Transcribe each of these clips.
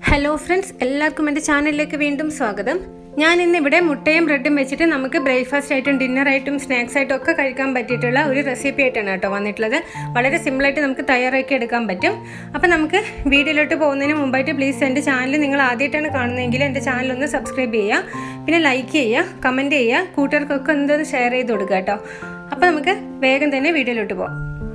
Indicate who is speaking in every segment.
Speaker 1: hello friends എല്ലാവർക്കും എൻ്റെ ചാനലിലേക്ക് വീണ്ടും സ്വാഗതം ഞാൻ ഇന്ന് ഇവിടെ മുട്ടയും ബ്രെഡും വെച്ചിട്ട് നമുക്ക് ബ്രേക്ക്ഫാസ്റ്റ് ആയിട്ടും ഡിന്നർ ആയിട്ടും സ്നാക്സ് ആയിട്ടും ഒക്കെ കഴിക്കാൻ പറ്റിയിട്ടുള്ള ഒരു റെസിപ്പി ആയിട്ടാണ് കേട്ടോ വന്നിട്ടുള്ളത് വളരെ സിമ്പിളായിട്ട് നമുക്ക് തയ്യാറാക്കി എടുക്കാൻ പറ്റും അപ്പോൾ നമുക്ക് വീഡിയോയിലോട്ട് പോകുന്നതിന് മുമ്പായിട്ട് പ്ലീസ് എൻ്റെ ചാനൽ നിങ്ങൾ ആദ്യമായിട്ടാണ് കാണുന്നതെങ്കിൽ എൻ്റെ ചാനൽ ഒന്ന് സബ്സ്ക്രൈബ് ചെയ്യുക പിന്നെ ലൈക്ക് ചെയ്യുക കമൻറ്റ് ചെയ്യുക കൂട്ടുകാർക്കൊക്കെ എന്തൊന്ന് ഷെയർ ചെയ്ത് കൊടുക്കുക കേട്ടോ അപ്പോൾ നമുക്ക് വേഗം തന്നെ വീഡിയോയിലോട്ട് പോകാം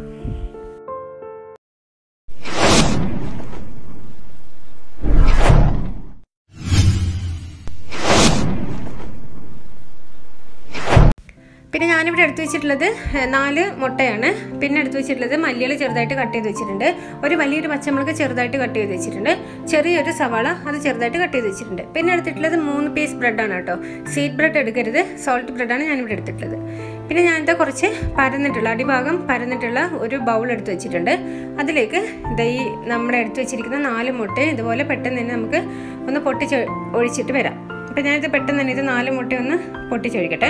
Speaker 1: പിന്നെ ഞാനിവിടെ എടുത്തു വെച്ചിട്ടുള്ളത് നാല് മുട്ടയാണ് പിന്നെ എടുത്തു വെച്ചിട്ടുള്ളത് മല്ലികൾ ചെറുതായിട്ട് കട്ട് ചെയ്ത് വെച്ചിട്ടുണ്ട് ഒരു വലിയൊരു പച്ചമുളക് ചെറുതായിട്ട് കട്ട് ചെയ്ത് വെച്ചിട്ടുണ്ട് ചെറിയൊരു സവാള അത് ചെറുതായിട്ട് കട്ട് ചെയ്ത് വെച്ചിട്ടുണ്ട് പിന്നെ എടുത്തിട്ടുള്ളത് മൂന്ന് പീസ് ബ്രെഡാണ് കേട്ടോ സീറ്റ് ബ്രെഡ് എടുക്കരുത് സോൾട്ട് ബ്രെഡാണ് ഞാനിവിടെ എടുത്തിട്ടുള്ളത് പിന്നെ ഞാനിത് കുറച്ച് പരന്നിട്ടുള്ള അടിഭാഗം പരന്നിട്ടുള്ള ഒരു ബൗൾ എടുത്ത് വെച്ചിട്ടുണ്ട് അതിലേക്ക് ഈ നമ്മുടെ എടുത്ത് വെച്ചിരിക്കുന്ന നാല് മുട്ട ഇതുപോലെ പെട്ടെന്ന് തന്നെ നമുക്ക് ഒന്ന് പൊട്ടിച്ച് ഒഴിച്ചിട്ട് വരാം അപ്പം ഞാനിത് പെട്ടെന്ന് തന്നെ ഇത് നാല് മുട്ട ഒന്ന് പൊട്ടിച്ചൊഴിക്കട്ടെ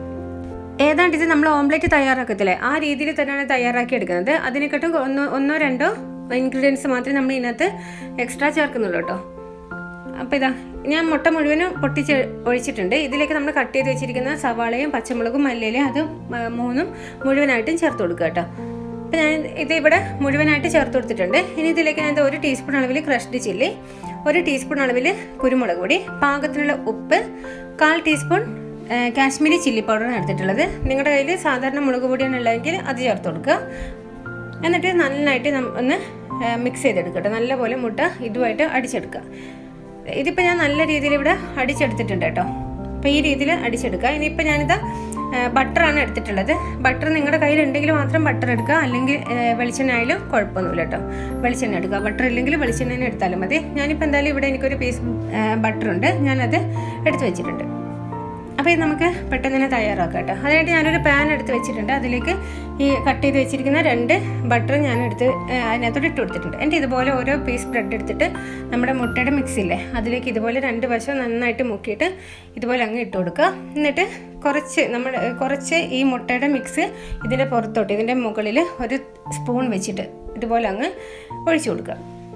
Speaker 1: ഏതാണ്ട് ഇത് നമ്മൾ ഓംലെറ്റ് തയ്യാറാക്കത്തില്ലേ ആ രീതിയിൽ തന്നെയാണ് തയ്യാറാക്കി എടുക്കുന്നത് അതിനെക്കാട്ടും ഒന്നോ ഒന്നോ രണ്ടോ ഇൻഗ്രീഡിയൻസ് മാത്രമേ നമ്മൾ ഇതിനകത്ത് എക്സ്ട്രാ ചേർക്കുന്നുള്ളൂ കേട്ടോ അപ്പോൾ ഇതാ ഞാൻ മുട്ട മുഴുവനും പൊട്ടിച്ച് ഒഴിച്ചിട്ടുണ്ട് ഇതിലേക്ക് നമ്മൾ കട്ട് ചെയ്ത് വെച്ചിരിക്കുന്ന സവാളയും പച്ചമുളകും മല്ലിയിലും അത് മൂന്നും മുഴുവനായിട്ടും ചേർത്ത് കൊടുക്കുക കേട്ടോ അപ്പോൾ ഞാൻ ഇത് ഇവിടെ മുഴുവനായിട്ട് ചേർത്ത് കൊടുത്തിട്ടുണ്ട് ഇനി ഇതിലേക്ക് ഞാൻ ഒരു ടീസ്പൂൺ അളവിൽ ക്രഷ്ഡ് ചില്ലി ഒരു ടീസ്പൂൺ അളവിൽ കുരുമുളക് പൊടി പാകത്തിനുള്ള ഉപ്പ് കാൽ ടീസ്പൂൺ കാശ്മീരി ചില്ലി പൗഡറാണ് എടുത്തിട്ടുള്ളത് നിങ്ങളുടെ കയ്യിൽ സാധാരണ മുളക് പൊടിയാണ് ഉള്ളതെങ്കിൽ അത് ചേർത്ത് കൊടുക്കുക എന്നിട്ട് നന്നായിട്ട് ഒന്ന് മിക്സ് ചെയ്തെടുക്കട്ടെ നല്ലപോലെ മുട്ട ഇതുമായിട്ട് അടിച്ചെടുക്കുക ഇതിപ്പോൾ ഞാൻ നല്ല രീതിയിൽ ഇവിടെ അടിച്ചെടുത്തിട്ടുണ്ട് കേട്ടോ അപ്പോൾ ഈ രീതിയിൽ അടിച്ചെടുക്കുക ഇനിയിപ്പോൾ ഞാനിത് ബട്ടറാണ് എടുത്തിട്ടുള്ളത് ബട്ടർ നിങ്ങളുടെ കയ്യിൽ ഉണ്ടെങ്കിൽ മാത്രം ബട്ടർ എടുക്കുക അല്ലെങ്കിൽ വെളിച്ചെണ്ണ ആയാലും കുഴപ്പമൊന്നുമില്ല കേട്ടോ വെളിച്ചെണ്ണ എടുക്കുക ബട്ടർ ഇല്ലെങ്കിൽ വെളിച്ചെണ്ണ തന്നെ എടുത്താലും മതി ഞാനിപ്പോൾ എന്തായാലും ഇവിടെ എനിക്കൊരു പീസ് ബട്ടറുണ്ട് ഞാനത് എടുത്ത് വെച്ചിട്ടുണ്ട് അപ്പോൾ ഇത് നമുക്ക് പെട്ടെന്ന് തന്നെ തയ്യാറാക്കാം കേട്ടോ അതിനായിട്ട് ഞാനൊരു പാൻ എടുത്ത് വെച്ചിട്ടുണ്ട് അതിലേക്ക് ഈ കട്ട് ചെയ്ത് വെച്ചിരിക്കുന്ന രണ്ട് ബട്ടർ ഞാൻ എടുത്ത് അതിനകത്തോട്ട് ഇട്ട് കൊടുത്തിട്ടുണ്ട് എൻ്റെ ഇതുപോലെ ഓരോ പീസ് ബ്രെഡ് എടുത്തിട്ട് നമ്മുടെ മുട്ടയുടെ മിക്സില്ലേ അതിലേക്ക് ഇതുപോലെ രണ്ട് വശം നന്നായിട്ട് മുക്കിയിട്ട് ഇതുപോലെ അങ്ങ് ഇട്ട് കൊടുക്കുക എന്നിട്ട് കുറച്ച് നമ്മൾ കുറച്ച് ഈ മുട്ടയുടെ മിക്സ് ഇതിൻ്റെ പുറത്തോട്ട് ഇതിൻ്റെ മുകളിൽ ഒരു സ്പൂൺ വെച്ചിട്ട് ഇതുപോലെ അങ്ങ് ഒഴിച്ചു കൊടുക്കുക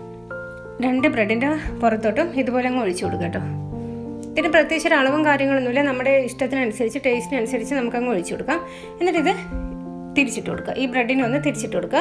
Speaker 1: രണ്ട് ബ്രെഡിൻ്റെ പുറത്തോട്ടും ഇതുപോലെ അങ്ങ് ഒഴിച്ചു കൊടുക്കുക കേട്ടോ ഇതിന് പ്രത്യേകിച്ച് ഒരു അളവും കാര്യങ്ങളൊന്നുമില്ല നമ്മുടെ ഇഷ്ടത്തിനനുസരിച്ച് ടേസ്റ്റിനനുസരിച്ച് നമുക്ക് അങ്ങ് ഒഴിച്ചു കൊടുക്കാം എന്നിട്ട് ഇത് തിരിച്ചിട്ട് കൊടുക്കുക ഈ ബ്രെഡിനെ ഒന്ന് തിരിച്ചിട്ട് കൊടുക്കുക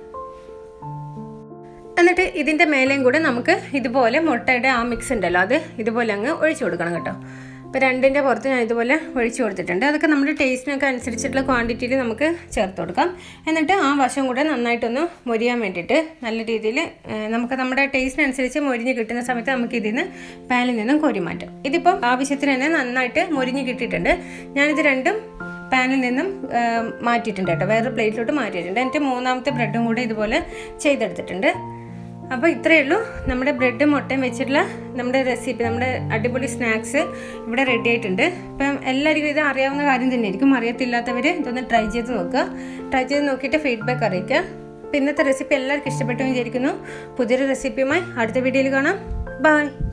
Speaker 1: എന്നിട്ട് ഇതിൻ്റെ മേലെയും കൂടെ നമുക്ക് ഇതുപോലെ മുട്ടയുടെ ആ മിക്സ് ഉണ്ടല്ലോ അത് ഇതുപോലെ അങ്ങ് ഒഴിച്ചു കൊടുക്കണം കേട്ടോ ഇപ്പോൾ രണ്ടിൻ്റെ പുറത്ത് ഞാൻ ഇതുപോലെ ഒഴിച്ചു കൊടുത്തിട്ടുണ്ട് അതൊക്കെ നമ്മുടെ ടേസ്റ്റിനൊക്കെ അനുസരിച്ചിട്ടുള്ള ക്വാണ്ടിറ്റിയിൽ നമുക്ക് ചേർത്ത് കൊടുക്കാം എന്നിട്ട് ആ വശം കൂടെ നന്നായിട്ടൊന്ന് മൊരിയാൻ വേണ്ടിയിട്ട് നല്ല രീതിയിൽ നമുക്ക് നമ്മുടെ ടേസ്റ്റിനനുസരിച്ച് മൊരിഞ്ഞ് കിട്ടുന്ന സമയത്ത് നമുക്ക് ഇതിന് പാനിൽ നിന്നും കോരി മാറ്റാം ഇതിപ്പം ആവശ്യത്തിന് തന്നെ നന്നായിട്ട് മൊരിഞ്ഞ് കിട്ടിയിട്ടുണ്ട് ഞാനിത് രണ്ടും പാനിൽ നിന്നും മാറ്റിയിട്ടുണ്ട് കേട്ടോ വേറെ പ്ലേറ്റിലോട്ട് മാറ്റിയിട്ടുണ്ട് എന്നിട്ട് മൂന്നാമത്തെ ബ്രെഡും കൂടെ ഇതുപോലെ ചെയ്തെടുത്തിട്ടുണ്ട് അപ്പോൾ ഇത്രയേ ഉള്ളൂ നമ്മുടെ ബ്രെഡ് മുട്ടയും വെച്ചിട്ടുള്ള നമ്മുടെ റെസിപ്പി നമ്മുടെ അടിപൊളി സ്നാക്സ് ഇവിടെ റെഡി ആയിട്ടുണ്ട് ഇപ്പം എല്ലാവർക്കും ഇത് അറിയാവുന്ന കാര്യം തന്നെയായിരിക്കും അറിയത്തില്ലാത്തവർ ഇതൊന്ന് ട്രൈ ചെയ്ത് നോക്കുക ട്രൈ ചെയ്ത് നോക്കിയിട്ട് ഫീഡ്ബാക്ക് അറിയിക്കുക അപ്പം ഇന്നത്തെ റെസിപ്പി എല്ലാവർക്കും ഇഷ്ടപ്പെട്ടു വിചാരിക്കുന്നു പുതിയൊരു റെസിപ്പിയുമായി അടുത്ത വീഡിയോയിൽ കാണാം ബൈ